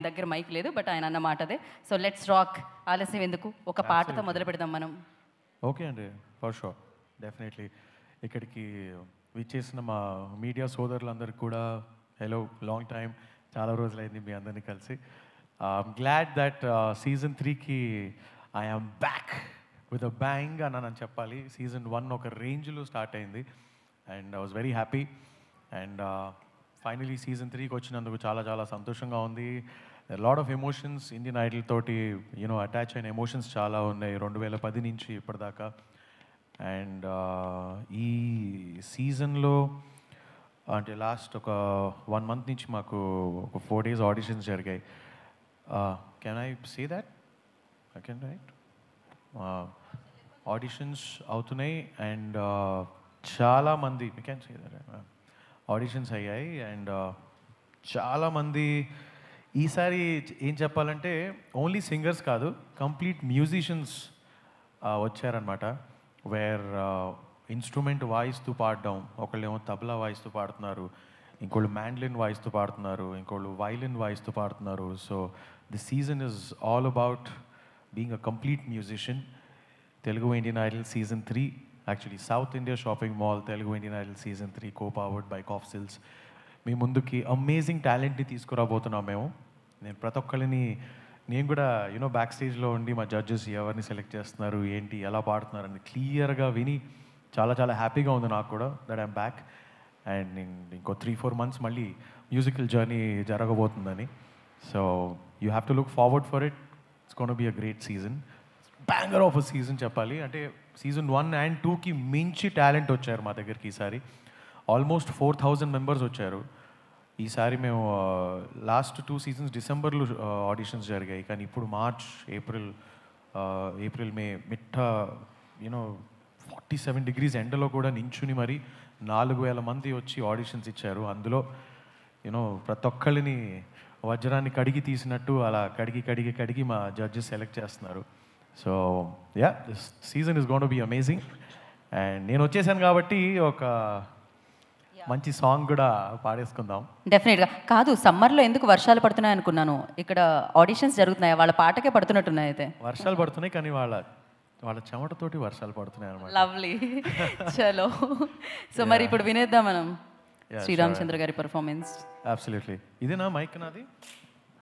దగ్గర మైక్ లేదు బట్ ఆయన అన్న మాట అదే సో లెట్స్ రాక్ ఆలస్యం ఎందుకు ఒక పాటతో మొదలు పెడదాం మనం ఓకే అండి ఫర్ షూర్ డెఫినెట్లీ ఇక్కడికి విచ్చేసిన మా మీడియా సోదరులందరికీ కూడా హలో లాంగ్ టైం చాలా రోజులైంది మీ అందరినీ కలిసి గ్లాడ్ దట్ సీజన్ త్రీకి I'm back with a bang అని అని చెప్పాలి సీజన్ వన్ ఒక రేంజ్లో స్టార్ట్ అయింది and I was very happy and finally season త్రీకి వచ్చినందుకు చాలా చాలా సంతోషంగా ఉంది lot of emotions Indian Idol తోటి యూనో అటాచ్ అయిన ఎమోషన్స్ చాలా ఉన్నాయి రెండు వేల పది నుంచి ఇప్పటిదాకా అండ్ ఈ సీజన్లో అంటే లాస్ట్ ఒక వన్ మంత్ నుంచి మాకు ఒక ఫోర్ డేస్ ఆడిషన్స్ జరిగాయి can I say that I can right auditions అవుతున్నాయి అండ్ చాలామంది కెన్ సే దట్ ఆడిషన్స్ అయ్యాయి అండ్ చాలామంది ఈసారి ఏం చెప్పాలంటే ఓన్లీ సింగర్స్ కాదు కంప్లీట్ మ్యూజిషియన్స్ వచ్చారనమాట వేర్ ఇన్స్ట్రుమెంట్ వాయిస్తూ పాడడం ఒకళ్ళేమో తబలా వాయిస్తూ పాడుతున్నారు ఇంకోళ్ళు మ్యాండ్లిన్ వాయిస్తూ పాడుతున్నారు ఇంకోళ్ళు వైలిన్ వాయిస్తూ పాడుతున్నారు so the season is all about being a complete musician Telugu Indian Idol season three actually South India shopping mall Telugu Indian Idol season three co powered by కాఫ్ సిల్స్ మీ ముందుకి అమేజింగ్ టాలెంట్ని తీసుకురాబోతున్నాం మేము నేను ప్రతి ఒక్కరిని నేను కూడా యూనో బ్యాక్ స్టేజ్లో ఉండి మా జడ్జెస్ ఎవరిని సెలెక్ట్ చేస్తున్నారు ఏంటి ఎలా పాడుతున్నారు అని క్లియర్గా విని చాలా చాలా హ్యాపీగా ఉంది నాకు కూడా దట్ ఐమ్ బ్యాక్ అండ్ నేను ఇంకో త్రీ ఫోర్ మంత్స్ మళ్ళీ మ్యూజికల్ జర్నీ జరగబోతుందని so you have to look forward for it it's gonna be a great season banger of a season చెప్పాలి అంటే సీజన్ వన్ అండ్ టూకి మించి టాలెంట్ వచ్చారు మా దగ్గరికి ఈసారి ఆల్మోస్ట్ ఫోర్ థౌజండ్ మెంబర్స్ వచ్చారు ఈసారి మేము లాస్ట్ టూ సీజన్స్ డిసెంబర్లో ఆడిషన్స్ జరిగాయి కానీ ఇప్పుడు మార్చ్ ఏప్రిల్ ఏప్రిల్ మే మిట్ట యూనో ఫార్టీ సెవెన్ డిగ్రీస్ ఎండలో కూడా నించుని మరి నాలుగు వేల మంది వచ్చి ఆడిషన్స్ ఇచ్చారు అందులో యూనో ప్రతి ఒక్కళ్ళని వజ్రాన్ని కడిగి తీసినట్టు అలా కడిగి కడిగి కడిగి మా జడ్జెస్ సెలెక్ట్ చేస్తున్నారు so yeah this season is gonna be amazing and నేను వచ్చేసాను కాబట్టి ఒక మంచి సాంగ్ కూడా పాడేసుకుందాం డెఫినెట్గా కాదు సమ్మర్లో ఎందుకు వర్షాలు పడుతున్నాయి అనుకున్నాను ఇక్కడ ఆడిషన్స్ జరుగుతున్నాయి వాళ్ళ పాటకే పడుతున్నట్టున్నాయి అయితే వర్షాలు పడుతున్నాయి కానీ వాళ్ళ వాళ్ళ చెమటతోటి వర్షాలు పడుతున్నాయి అనమాట లవ్లీ చలో సో మరి ఇప్పుడు వినేద్దాం మనం Yeah, శ్రీరామచంద్ర గారి పర్ఫార్మెన్స్ అబ్సల్యూట్లీ ఇదేనా మైక్ నాది